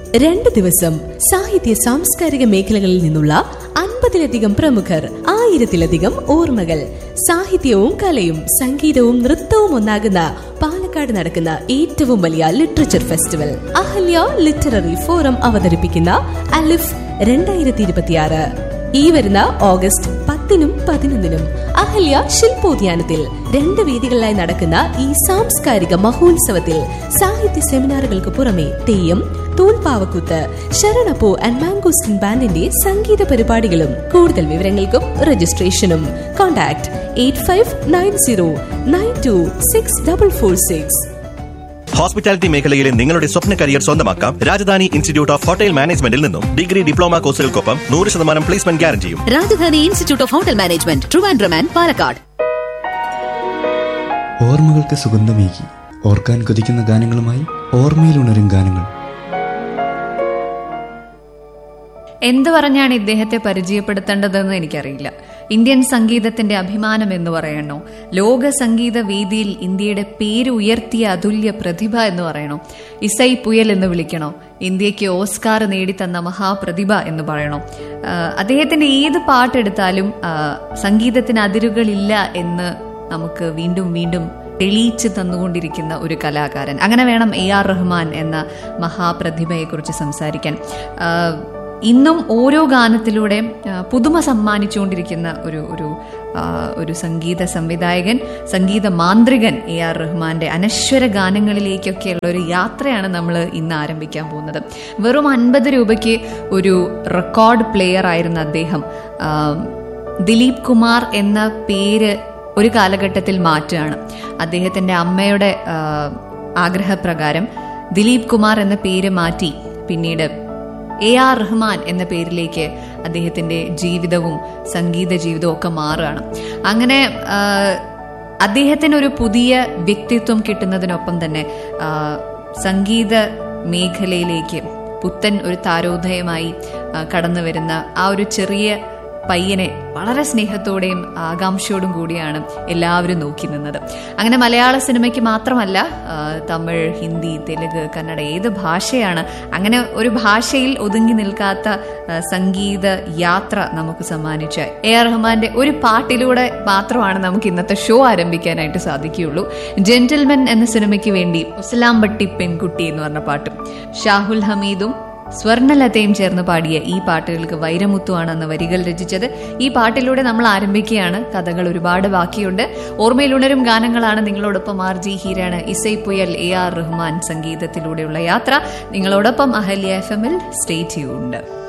രണ്ട് ദിവസം സാഹിത്യ സാംസ്കാരിക മേഖലകളിൽ നിന്നുള്ള അൻപതിലധികം പ്രമുഖർ ആയിരത്തിലധികം ഓർമ്മകൾ സാഹിത്യവും കലയും സംഗീതവും നൃത്തവും ഒന്നാകുന്ന പാലക്കാട് നടക്കുന്ന ഏറ്റവും വലിയ literature festival Ahalya literary forum അവതരിപ്പിക്കുന്ന അലിഫ് രണ്ടായിരത്തി ഇരുപത്തിയാറ് ഈ വരുന്ന ഓഗസ്റ്റ് പത്തിനും പതിനൊന്നിനും അഹല്യ ശില്പോദ്യാനത്തിൽ രണ്ട് വേദികളിലായി നടക്കുന്ന ഈ സാംസ്കാരിക മഹോത്സവത്തിൽ സാഹിത്യ സെമിനാറുകൾക്ക് പുറമെ തെയ്യം തൂൺപാവക്കൂത്ത് ശരണപ്പൂ ആൻഡ് മാംഗോസ്റ്റിൻ ബാൻഡിന്റെ സംഗീത പരിപാടികളും കൂടുതൽ വിവരങ്ങൾക്കും രജിസ്ട്രേഷനും contact eight five nine zero nine two six double four six hospitality മേഖലയിലെ നിങ്ങളുടെ സ്വപ്ന കരിയർ സ്വന്തമാക്കാം രാജധാനി ഇൻസ്റ്റിറ്റ്യൂട്ട് ഓഫ് ഹോട്ടൽ മാനേജ്മെന്റിൽ നിന്നും ഡിഗ്രി ഡിപ്ലോമ കോഴ്സുകൾക്കൊപ്പം നൂറ് ശതമാനം പ്ലേസ്മെന്റ് ഗ്യാരണ്ടിയും Rajadhani institute of hotel management Trivandrum and Palakkad ഓർമ്മകൾക്ക് സുഗന്ധമേകി ഓർക്കാൻ കൊതിക്കുന്ന ഗാനങ്ങളുമായി ഓർമ്മയിലുണരും ഗാനങ്ങൾ എന്ത് പറഞ്ഞാണ് ഇദ്ദേഹത്തെ പരിചയപ്പെടുത്തേണ്ടതെന്ന് എനിക്കറിയില്ല ഇന്ത്യൻ സംഗീതത്തിന്റെ അഭിമാനം എന്ന് പറയണോ ലോക സംഗീത വേദിയിൽ ഇന്ത്യയുടെ പേര് ഉയർത്തിയ അതുല്യ പ്രതിഭ എന്ന് പറയണോ ഇസൈ പുയൽ എന്ന് വിളിക്കണോ ഇന്ത്യക്ക് ഓസ്കാർ നേടിത്തന്ന മഹാപ്രതിഭ എന്ന് പറയണോ ആ, അദ്ദേഹത്തിന്റെ ഏത് പാട്ടെടുത്താലും ആ, സംഗീതത്തിന് അതിരുകളില്ല എന്ന് നമുക്ക് വീണ്ടും വീണ്ടും തെളിയിച്ച് തന്നുകൊണ്ടിരിക്കുന്ന ഒരു കലാകാരൻ അങ്ങനെ വേണം എ ആർ റഹ്മാൻ എന്ന മഹാപ്രതിഭയെക്കുറിച്ച് സംസാരിക്കാൻ ആ, ഇന്നും ഓരോ ഗാനത്തിലൂടെ ആ, പുതുമ സമ്മാനിച്ചുകൊണ്ടിരിക്കുന്ന ഒരു ഒരു ആ, ഒരു സംഗീത സംവിധായകൻ സംഗീത മാന്ത്രികൻ എ ആർ റഹ്മാന്റെ അനശ്വര ഗാനങ്ങളിലേക്കൊക്കെയുള്ള ഒരു യാത്രയാണ് നമ്മൾ ഇന്ന് ആരംഭിക്കാൻ പോകുന്നത് വെറും അൻപത് രൂപയ്ക്ക് ഒരു റെക്കോർഡ് പ്ലെയർ ആയിരുന്ന അദ്ദേഹം ആ, ദിലീപ് കുമാർ എന്ന പേര് ഒരു കാലഘട്ടത്തിൽ മാറ്റുകയാണ് അദ്ദേഹത്തിന്റെ അമ്മയുടെ ആ, ആഗ്രഹപ്രകാരം ദിലീപ് കുമാർ എന്ന പേര് മാറ്റി പിന്നീട് എ ആർ റഹ്മാൻ എന്ന പേരിലേക്ക് അദ്ദേഹത്തിന്റെ ജീവിതവും സംഗീത ജീവിതവും ഒക്കെ മാറുകയാണ് അങ്ങനെ ആ, അദ്ദേഹത്തിന് ഒരു പുതിയ വ്യക്തിത്വം കിട്ടുന്നതിനൊപ്പം തന്നെ ആ, സംഗീത മേഖലയിലേക്ക് പുത്തൻ ഒരു താരോദയമായി ആ, കടന്നു വരുന്ന ആ ഒരു ചെറിയ പയ്യനെ വളരെ സ്നേഹത്തോടെയും ആകാംക്ഷയോടും കൂടിയാണ് എല്ലാവരും നോക്കി നിന്നത് അങ്ങനെ മലയാള സിനിമയ്ക്ക് മാത്രമല്ല ആ, തമിഴ് ഹിന്ദി തെലുങ്ക് കന്നഡ ഏത് ഭാഷയാണ് അങ്ങനെ ഒരു ഭാഷയിൽ ഒതുങ്ങി നിൽക്കാത്ത ആ, സംഗീത യാത്ര നമുക്ക് സമ്മാനിച്ച എ ആർ റഹ്മാന്റെ ഒരു പാട്ടിലൂടെ മാത്രമാണ് നമുക്ക് ഇന്നത്തെ ഷോ ആരംഭിക്കാനായിട്ട് സാധിക്കുകയുള്ളൂ ജെന്റിൽമെൻ എന്ന സിനിമയ്ക്ക് വേണ്ടി ഉസ്ലാംബട്ടി പെൺകുട്ടി എന്ന് പറഞ്ഞ പാട്ടും ഷാഹുൽ ഹമീദും സ്വർണലതയും ചേർന്ന് പാടിയ ഈ പാട്ടുകൾക്ക് വൈരമുത്തുവാണ് അന്ന് വരികൾ രചിച്ചത് ഈ പാട്ടിലൂടെ നമ്മൾ ആരംഭിക്കുകയാണ് കഥകൾ ഒരുപാട് ബാക്കിയുണ്ട് ഓർമ്മയിലുണരും ഗാനങ്ങളാണ് നിങ്ങളോടൊപ്പം ആർ ജി ഹീരാണ് ഇസൈ പുയൽ എ ആർ റഹ്മാൻ സംഗീതത്തിലൂടെയുള്ള യാത്ര നിങ്ങളോടൊപ്പം അഹല്യ എഫ് എമ്മിൽ സ്റ്റേ ട്യൂൺഡ്